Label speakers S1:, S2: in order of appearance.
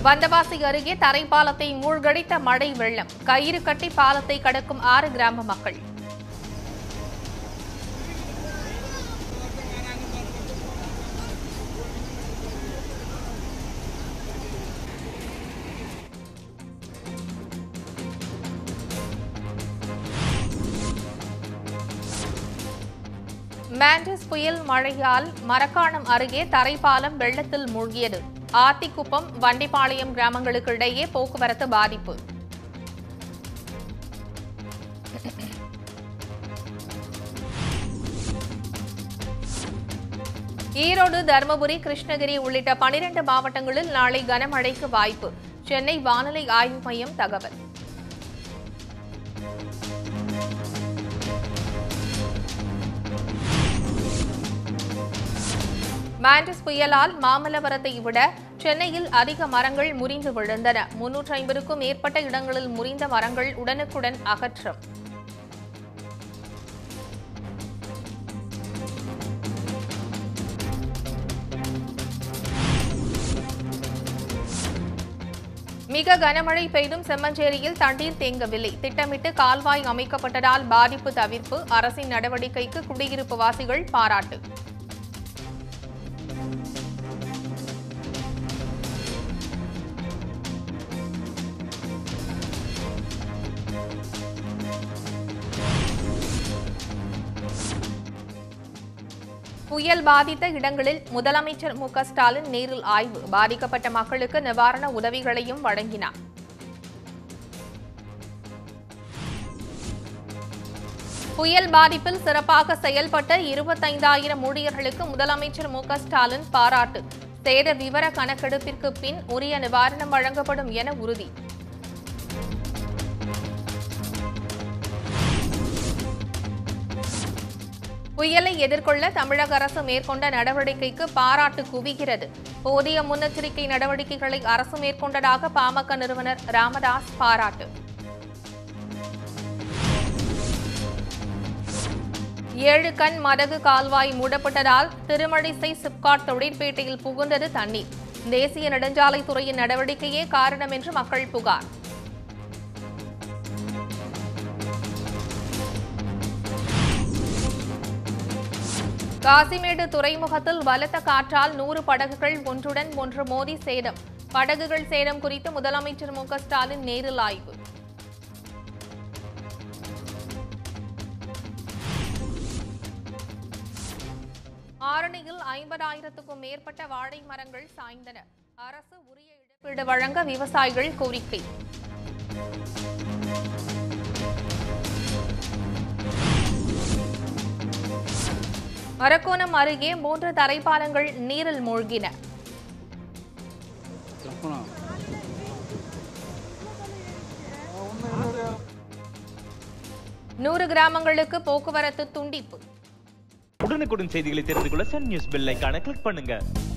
S1: வந்தவாசி அருகே தரைப்பாலத்தை மூழ்கடித்த மழை வெள்ளம் கயிறு கட்டி பாலத்தை கடக்கும் ஆறு கிராம மக்கள் மாண்டிஸ் புயல் மழையால் மரக்காணம் அருகே தரைப்பாலம் வெள்ளத்தில் மூழ்கியது ஆத்திக்குப்பம் வண்டிப்பாளையம் கிராமங்களுக்கு இடையே போக்குவரத்து பாதிப்பு ஈரோடு தருமபுரி கிருஷ்ணகிரி உள்ளிட்ட பனிரெண்டு மாவட்டங்களில் நாளை கனமழைக்கு வாய்ப்பு சென்னை வானிலை ஆய்வு மையம் தகவல் மாண்டிஸ் புயலால் மாமல்லபுரத்தை விட சென்னையில் அதிக மரங்கள் முறிந்து விழுந்தன முன்னூற்றி ஐம்பதுக்கும் மேற்பட்ட இடங்களில் முறிந்த மரங்கள் உடனுக்குடன் அகற்றம் மிக கனமழை பெய்தும் செம்மஞ்சேரியில் தண்ணீர் தேங்கவில்லை திட்டமிட்டு கால்வாய் அமைக்கப்பட்டதால் பாதிப்பு தவிர்ப்பு அரசின் நடவடிக்கைக்கு குடியிருப்பு வாசிகள் பாராட்டு புயல் பாதித்த இடங்களில் முதலமைச்சர் மு க ஸ்டாலின் நேரில் ஆய்வு பாதிக்கப்பட்ட மக்களுக்கு நிவாரண உதவிகளையும் வழங்கினார் புயல் பாதிப்பில் சிறப்பாக செயல்பட்ட இருபத்தைந்தாயிரம் ஊழியர்களுக்கு முதலமைச்சர் மு க ஸ்டாலின் பாராட்டு சேத விவர கணக்கெடுப்பிற்கு பின் உரிய நிவாரணம் வழங்கப்படும் என உறுதி புயலை எதிர்கொள்ள தமிழக அரசு மேற்கொண்ட நடவடிக்கைக்கு பாராட்டு குவிகிறது போதிய முன்னெச்சரிக்கை நடவடிக்கைகளை அரசு மேற்கொண்டதாக பாமக நிறுவனர் ராமதாஸ் பாராட்டு ஏழு கண் மதகு கால்வாய் மூடப்பட்டதால் திருமழிசை சிப்காட் தொழிற்பேட்டையில் புகுந்தது தண்ணீர் தேசிய நெடுஞ்சாலைத்துறையின் நடவடிக்கையே காரணம் என்று மக்கள் புகார் காசிமேடு துறைமுகத்தில் பலத்த காற்றால் நூறு படகுகள் ஒன்றுடன் ஒன்று மோதி சேதம் படகுகள் சேதம் குறித்து முதலமைச்சர் மு க ஸ்டாலின் நேரில் ஆய்வு ஆரணியில் ஐம்பதாயிரத்துக்கும் மேற்பட்ட வாழை மரங்கள் சாய்ந்தன அரசு உரிய இழப்பீடு வழங்க விவசாயிகள் கோரிக்கை அரக்கோணம் அருகே மூன்று தரைப்பாலங்கள் நீரில் மூழ்கின நூறு கிராமங்களுக்கு போக்குவரத்து துண்டிப்பு
S2: உடனுக்குடன் செய்திகளை தெரிந்து கொள்ள சன் நியூஸ் பெல் ஐகானை கிளிக் பண்ணுங்க